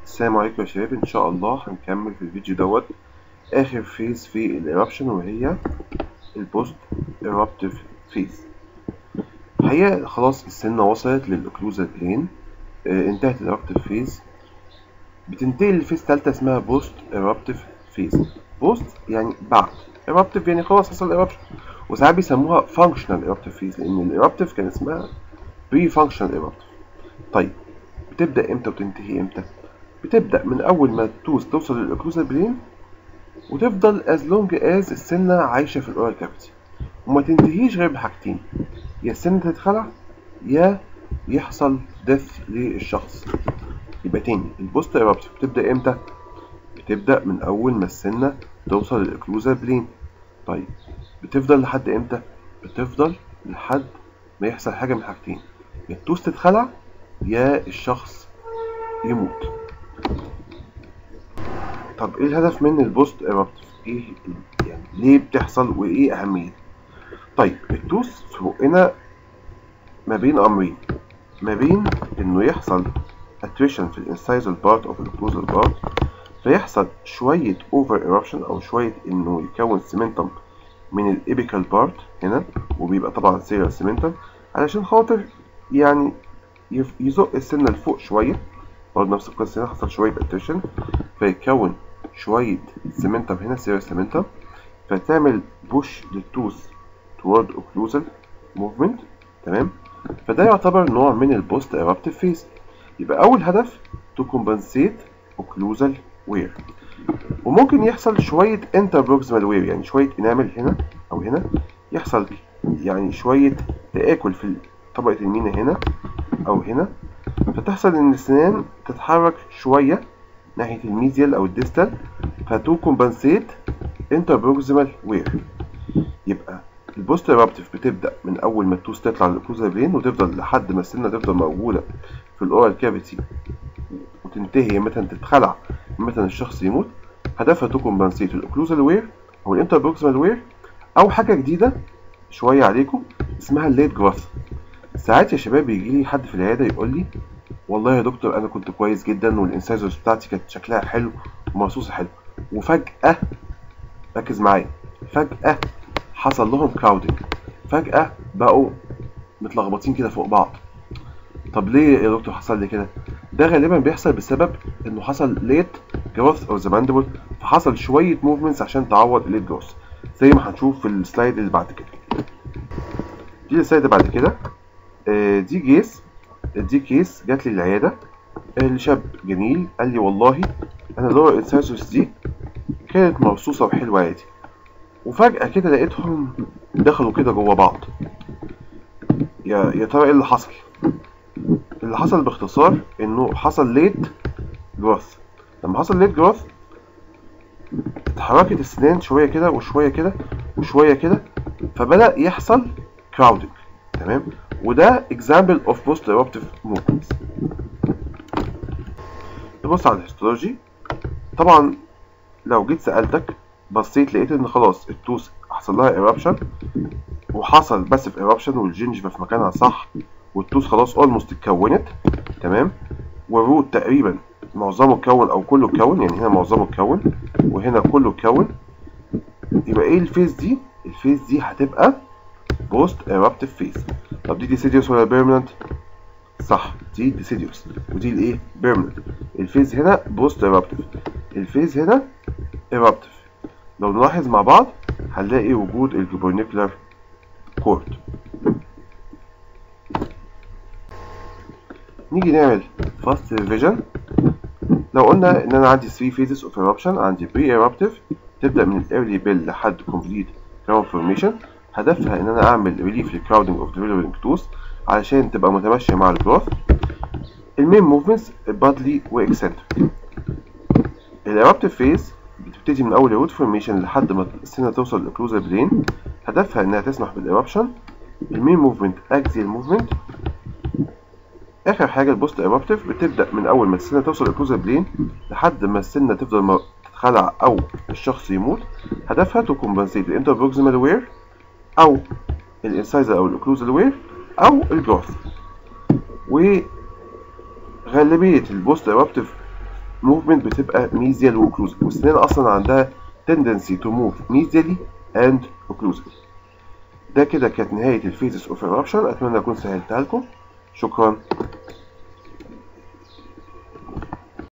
السلام عليكم يا شباب ان شاء الله هنكمل في الفيديو دوت اخر فيز في الايربشن وهي البوست ايربتيف فيز الحقيقه خلاص السنه وصلت للاوكلوزال بلين آه انتهت الايربتيف فيز بتنتقل لفيز ثالثه اسمها بوست ايربتيف فيز بوست يعني بعد ايربتيف يعني خلاص حصل ايربشن وساعات بيسموها فانكشنال ايربتيف فيز لان الايربتيف كان اسمها بري فانكشنال ايربتيف طيب بتبدا امتى وتنتهي امتى بتبدأ من أول ما التوز توصل للأوكلوزال برين وتفضل as long as السنة عايشة في الأورال كافيتي وما تنتهيش غير بحاجتين يا السنة تتخلع يا يحصل ديث للشخص يبقى تاني البوست ايربتيف بتبدأ امتى؟ بتبدأ من أول ما السنة توصل للأوكلوزال برين طيب بتفضل لحد امتى؟ بتفضل لحد ما يحصل حاجة من حاجتين يا التوز تتخلع يا الشخص يموت طب ايه الهدف من البوست ايربتيف ايه يعني ليه بتحصل وايه اهميتها طيب التوس في بقنا ما بين امرين ما بين انه يحصل attrition في الانسايزال بارت او في الاوكلوزال بارت فيحصل شوية اوفر ايربشن او شوية انه يكون سيمنتم من الابيكال بارت هنا وبيبقى طبعا سيريال سيمنتم علشان خاطر يعني يزق السنة لفوق شوية برضه نفس القصة هنا حصل شوية اتريشن فيتكون شوية سيمنتم هنا سيريال سيمنتم فتعمل بوش للتوث toward occlusal movement تمام فده يعتبر نوع من البوست ايربتيف فيز يبقى أول هدف to compensate occlusal wear وممكن يحصل شوية interproximal wear يعني شوية انامل هنا أو هنا يحصل يعني شوية تآكل في طبقة المينا هنا أو هنا فتحصل إن السنان تتحرك شوية ناحية الميزيال أو الديستال فتو كومبنسيت انتربروكسيمال وير يبقى البوست ايربتيف بتبدأ من أول ما التوس تطلع للأوكلوزال برين وتفضل لحد ما السنة تفضل موجودة في الأورال كافيتي وتنتهي متى تتخلع متى الشخص يموت هدفها تو كومبنسيت الأوكلوزال وير أو الانتربروكسيمال وير أو حاجة جديدة شوية عليكم اسمها الليت جروث ساعات يا شباب بيجي لي حد في العيادة يقول لي والله يا دكتور انا كنت كويس جدا والانسايزرز بتاعتي كانت شكلها حلو ومرصوصه حلو وفجاه ركز معايا فجاه حصل لهم كراودنج فجاه بقوا متلخبطين كده فوق بعض طب ليه يا دكتور حصل لي كده ده غالبا بيحصل بسبب انه حصل ليت جروث اوف ذا ماندبل فحصل شويه موفمنتس عشان تعوض الليت جروث زي ما هنشوف في السلايد اللي بعد كده دي السلايد اللي بعد كده آه دي جيس دي كيس جات لي العيادة الشاب جميل قال لي والله انا اللور انسايزرز دي كانت مرصوصة وحلوة عادي وفجأة كده لقيتهم دخلوا كده جوا بعض يا يا ترى ايه اللي حصل اللي حصل باختصار انه حصل ليت جروث لما حصل ليت جروث اتحركت السنان شوية كده وشوية كده وشوية كده فبدأ يحصل كراودنج تمام وده example of post eruptive movements نبص على الهيستولوجي طبعا لو جيت سألتك بصيت لقيت ان خلاص التوس حصل لها eruption وحصل بس في eruption والجنجفة في مكانها صح والتوس خلاص almost اتكونت تمام والروت تقريبا معظمه اتكون او كله اتكون يعني هنا معظمه اتكون وهنا كله اتكون يبقى ايه الفيز دي الفيز دي هتبقى بوست ايربتيف فيز طب دي ديسيديوس ولا بيرمننت صح دي ديسيديوس ودي الايه بيرمننت الفيز هنا بوست ايربتيف الفيز هنا ايربتيف لو نلاحظ مع بعض هنلاقي وجود الجبرنيكولار كورد نيجي نعمل فاست ريفيجن لو قلنا ان انا عندي 3 phases of eruption عندي بري ايربتيف تبدا من الايرلي بيل لحد كومبليت كراون فورميشن هدفها ان انا اعمل ريليف للكراودنج اوف ديفلوبينج توث علشان تبقى متماشيه مع الجروث المين موفمنتس بادلي واكسنتريك الايربتيف فيز بتبتدي من اول الروت فورميشن لحد ما السنه توصل للاوكلوزال برين هدفها انها تسمح بالايربشن المين موفمنت اكزيال موفمنت اخر حاجه البوست ايربتيف بتبدا من اول ما السنه توصل للاوكلوزال برين لحد ما السنه تفضل تتخلع او الشخص يموت هدفها تو كومبنسيت الانتربروكسيمال وير او الانسايزر او الاوكلوزال وير او الجروث وغالبيه البوست ايربتيف موفمنت بتبقى ميزيال واوكلوزال والسنان اصلا عندها tendency to move medially and occlusally ده كده كانت نهاية الفيزس اوف eruption اتمنى اكون سهلتها لكم شكرا